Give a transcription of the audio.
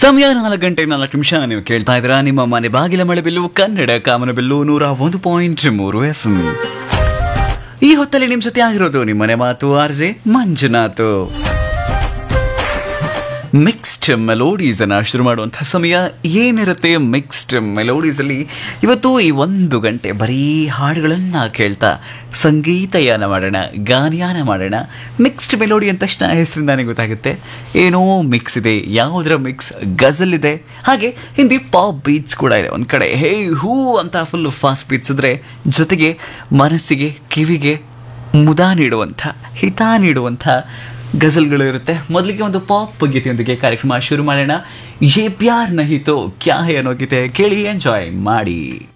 ಸಮಯ ನಾಲ್ಕು ಗಂಟೆ ನಾಲ್ಕು ನಿಮಿಷ ನೀವು ಕೇಳ್ತಾ ಇದ್ದೀರಾ ನಿಮ್ಮ ಮನೆ ಬಾಗಿಲ ಮಳೆ ಬಿಲ್ಲು ಕನ್ನಡ ಕಾಮನ ಬಿಲ್ಲು ನೂರ ಒಂದು ಪಾಯಿಂಟ್ ಮೂರು ಎಫ್ ಈ ಹೊತ್ತಲ್ಲಿ ನಿಮ್ಮ ಜೊತೆ ಆಗಿರೋದು ನಿಮ್ಮನೆ ಮಾತು R J Manjunath mixed melodies ಅನ್ನ ಶುರು ಮಾಡುವಂತಹ ಸಮಯ ಏನಿರುತ್ತೆ ಮಿಕ್ಸ್ಡ್ ಮೆಲೋಡೀಸ್ ಅಲ್ಲಿ ಇವತ್ತು ಈ ಒಂದು ಗಂಟೆ ಬರೀ ಹಾಡುಗಳನ್ನ ಕೇಳ್ತಾ ಸಂಗೀತಯಾನ ಮಾಡೋಣ ಗಾನಯಾನ ಮಾಡೋಣ ಮಿಕ್ಸ್ಡ್ ಮೆಲೋಡಿ ಅಂದ ತಕ್ಷಣ ಹೆಸರಿಂದಾನೇ ಗೊತ್ತಾಗುತ್ತೆ ಏನೋ ಮಿಕ್ಸ್ ಇದೆ ಯಾವುದರ ಮಿಕ್ಸ್ ಗಜಲ್ ಇದೆ ಹಾಗೆ ಹಿಂದಿ ಪಾಪ್ ಬೀಟ್ಸ್ ಕೂಡ ಇದೆ ಒಂದು ಕಡೆ ಹೇ ಹೂ ಅಂತ ಫುಲ್ ಫಾಸ್ಟ್ ಬೀಟ್ಸ್ ಇದ್ರೆ ಜೊತೆಗೆ ಮನಸ್ಸಿಗೆ ಕಿವಿಗೆ ಮುದ ನೀಡುವಂಥ ಹಿತ ನೀಡುವಂಥ ಗಜಲ್ಗಳು ಇರುತ್ತೆ ಮೊದಲಿಗೆ ಒಂದು ಪಾಪ್ ಗೀತೆಯೊಂದಿಗೆ ಕಾರ್ಯಕ್ರಮ ಶುರು ಮಾಡೋಣ ಯೇ ಪ್ಯಾರ್ ನಹಿತೋ ಕ್ಯಾ ಹೇ ಅನ್ನೋ ಗೀತೆ ಕೇಳಿ ಎಂಜಾಯ್ ಮಾಡಿ